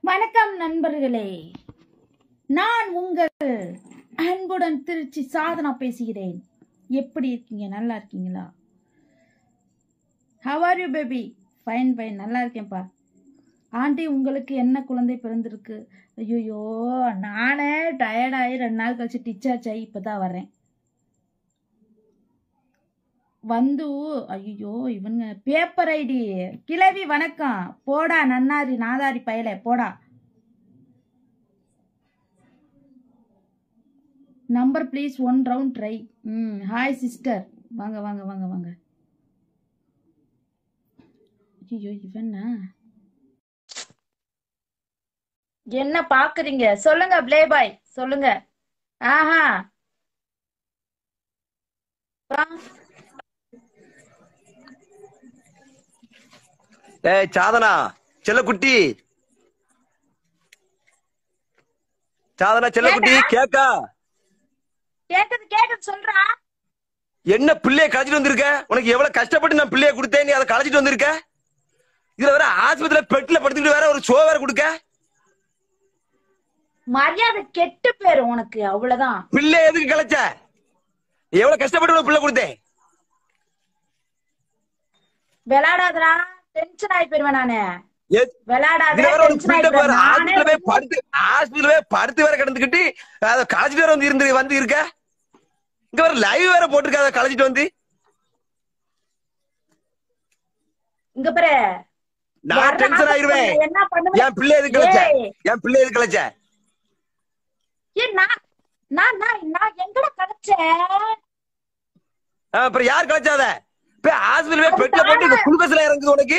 வணக்கம் நண்பர்களே நான் உங்கள் அன்புடன் திருச்சி சாதனா பேசுகிறேன் எப்படி இருக்கீங்க நல்லா இருக்கீங்களா how are you baby fine fine நல்லா இருக்கேன்ப்பா ஆண்டி உங்களுக்கு என்ன குழந்தை பிறந்திருக்கு ஐயோ நானே டயர்டாகி ரெண்டு நாள் கழிச்சு டிச்சார்ஜ் ஆகி இப்போ தான் வரேன் வந்து ஐயோ இவங்க பேப்பர் ஐடி கிளவி வணக்கம் போடா நன்னாரி நாதாரி பயலே போடா number please one round try ம் ஹாய் சிஸ்டர் வாங்க வாங்க வாங்க வாங்க ஐயோ இவனா என்ன பாக்குறீங்க சொல்லுங்க ப்ளே பாய் சொல்லுங்க ஆஹா அப்புறம் ஏய் சாதனா செல்லக்குட்டி சாதனா செல்லக்குட்டி கேக்கா கேக்குது கேக்குது சொல்றா என்ன பிள்ளைய களைச்சிட்டு வந்திருக்க உனக்கு எவ்வளவு கஷ்டப்பட்டு நான் பிள்ளைய கொடுத்தேன் நீ அதை களைச்சிட்டு வந்திருக்க இதுல வேற ஆஸ்பத்திரியில பெட்ல படுத்துக்கிட்டு வேற ஒரு ஷோ வேற கொடுக்க மரியாதை கெட்டு பேரு உனக்கு அவ்வளவுதான் பிள்ளை எதுக்கு களைச்ச எவ்வளவு கஷ்டப்பட்டு உனக்கு பிள்ளை கொடுத்தேன் விளையாடாதடா டென்ஷன் ஆகி போயிருவேன் நானு எது- விளையாடாத இதுல வேற ஒரு டென்ஷன் பிள்ளை பாரு ஆகி ஆஸ்பத்திரியில போய் படுத்து ஆஸ்பத்திரியில போய் படுத்து வேற கிடந்துக்கிட்டு அதை களைச்சிட்டு வேற வந்து இருந்து வந்து இருக்க இங்க வேற லைவ் வேற போட்டிருக்க அதை களைச்சிட்டு வந்து இங்க பாரு நான் வர்ற டென்ஷன் ஆயிருவேன் ஆபத்துல என்ன பண்ணுவேன் என் பிள்ளை எதுக்கு களைச்ச ஏய். என் பிள்ளை எதுக்கு களைச்ச ஏய், நான் நான் நான் நான் எங்கடா கிடைச்சேன் ஆ, அப்புறம் யார் கலைச்சாத போய் ஆஸ்பத்திரி போய் பெட்ல போட்டு இந்த குளுக்கோஸ்ல இறங்குது உனக்கு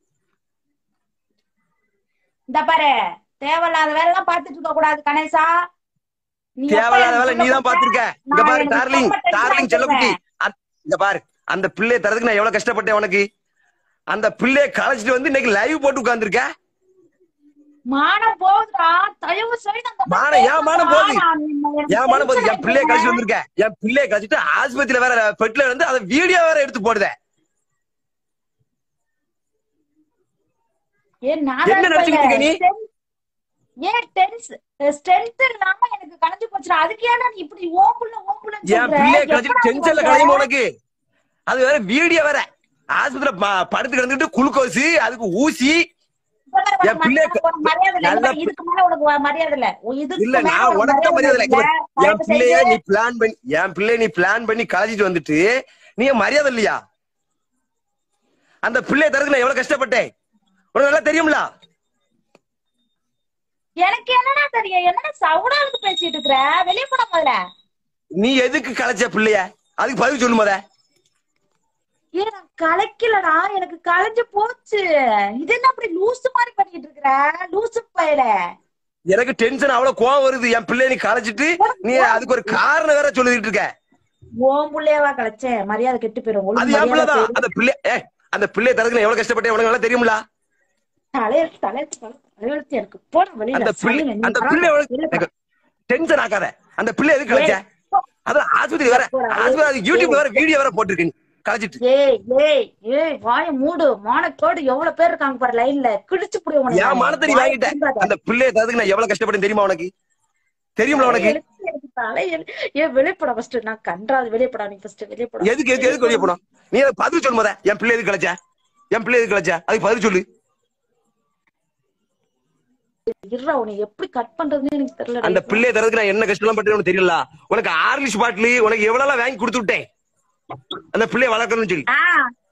இந்த பாரு தேவையில்லாத வேலை எல்லாம் பாத்துட்டு இருக்க கூடாது கணேசா நீ எப்ப தேவையில்லாத எனக்கு வேலை நீ தான் சொல்ல பாத்திருக்க இங்க நான் பாரு எனக்கு டார்லிங் ரொம்ப tension டார்லிங் செல்லக்குட்டி ஆயிடுவேன். அந்த- இங்க பாரு அந்த பிள்ளைய தரதுக்கு நான் எவ்வளவு கஷ்டப்பட்டேன் உனக்கு அந்த பிள்ளைய கலைச்சிட்டு வந்து இன்னைக்கு லைவ் போட்டு உட்கார்ந்திருக்க மானம் போகுதுடா தயவு செய்து அந்த மானம், ஏன் மானம் போகுது? நான் எனக்கு ஏன் மன போது tension என் பிள்ளைய கழிச்சு ஆயிடுவேன். வந்திருக்க என் பிள்ளைய கழிச்சிட்டு ஆஸ்பத்திரியில வேற பெட்ல இருந்து அதை வீடியோ வேற எடுத்து போடுத ஏன் நான் என்ன தான் நினைச்சுக்கிட்டு இருக்க நீ? strength- ஏன் டென்ஸ் ஸ்ட்ரென்த் இல்லாம எனக்கு கலைஞ்சு போச்சுடா அதுக்கு ஏன்டா நீ இப்படி ஓம்புல ஓம்புல என் பிள்ளைய கழிச்சிட்டு டென்ஷன்ல கலையும் உனக்கு அது வேற வீடியோ வேற ஆஸ்பத்திரியில ப- படுத்து கிடந்துட்டு குளுக்கோஸ் அதுக்கு ஊசி என் பிள்ளைய க- மரியாதை இல்ல நல்லா இந்த இதுக்கு மேல உனக்கு வ- மரியாதை இல்ல உ- இதுக்கு இல்ல மேல நான் உனக்கு உனக்கு மரியாதை இல்லை. இல்ல. என் தயவு பிள்ளைய செய்து நீ பிளான் பண்ணி என் பிள்ளைய நீ பிளான் பண்ணி கழிச்சிட்டு வந்துட்டு நீ மரியாதை இல்லையா அந்த பிள்ளைய தரதுக்கு நான் எவ்வளவு கஷ்டப்பட்டேன் உனக்கு நல்லா தெரியும்ல எனக்கு என்னடா தெரியும் என்னடா சவுடாவுக்கு பேசிட்டு இருக்கிற வெளிய போட முதல்ல நீ எதுக்கு கலைச்ச பிள்ளைய அதுக்கு பதில் சொல்லு முத ஏன் நான் கலைக்கலடா எனக்கு கலைஞ்சு போச்சு இது என்ன அப்படி லூசு மாதிரி பண்ணிட்டு இருக்கிற லூசு பயல எனக்கு டென்ஷன் அவ்வளவு கோவம் வருது என் பிள்ளைய நீ கலைச்சிட்டு நீ அதுக்கு ஒரு காரணம் வேற சொல்லிட்டு இருக்க ஓம் புள்ளையவா கலைச்சேன் மரியாதை கெட்டு போயிரும் ஒழுங்கு அது என் மரியாதை பிள்ளைதான் போயிரும். அந்த பிள்ளை ஏ அந்த பிள்ளைய தரதுக்கு நான் எவ்வளவு கஷ்டப்பட்டேன் உனக்கு நல்லா தெரியும்ல தலையெழுத்து தலையெழுத்து தலையெழுத்து எனக்கு போட வெளியில அந்த பிள்ளை சனியனே, நீ அந்த வராத. பிள்ளை வெளில போ. டென்ஷன் ஆக்காத அந்த பிள்ளை எதுக்கு கலைச்ச போ. அதான் ஆஸ்பத்திரி வேற ஆஸ்பத்திரி அது யூடியூப்ல வேற வீடியோ வேற போட்டிருக்கு நீ கலைச்சிட்டு ஏய் ஏய் ஏய் வாய மூடு மானக்கோடு எவ்வளவு பேர் இருக்காங்க பாரு லைன்ல கிழிச்சு புடி உனக்கு என் மானத்தை நீ வாங்கிட்ட அந்த பிள்ளைய தரதுக்கு நான் எவ்வளவு கஷ்டப்பட்டேன் தெரியுமா உனக்கு தெரியுமா உனக்கு ஏன் வெளிப்பட ஃபர்ஸ்ட் நான் கன்றாது வெளியப்படா நீ ஃபர்ஸ்ட் வெளியப்படா எதுக்கு எதுக்கு எதுக்கு வெளியே போனோம் நீ அதுக்கு பதில் சொல்லு முத என் பிள்ளை எதுக்கு கலைச்ச என் பிள்ளை எதுக்கு கலைச்ச அதுக்கு பதில் சொல்லு இருடா உன்னை எப்படி கட் பண்றதுன்னு எனக்கு தெரியல அந்த பிள்ளைய தரதுக்கு நான் என்ன கஷ்டம் பட்டேன் உனக்கு தெரியல உனக்கு ஆர்லிஷ் பாட்டில் உனக்கு எவ்வளவு எல்லாம் வாங்கி கொடுத்து விட்டேன் அந்த பிள்ளைய வளர்க்கணும்னு சொல்லி ஆ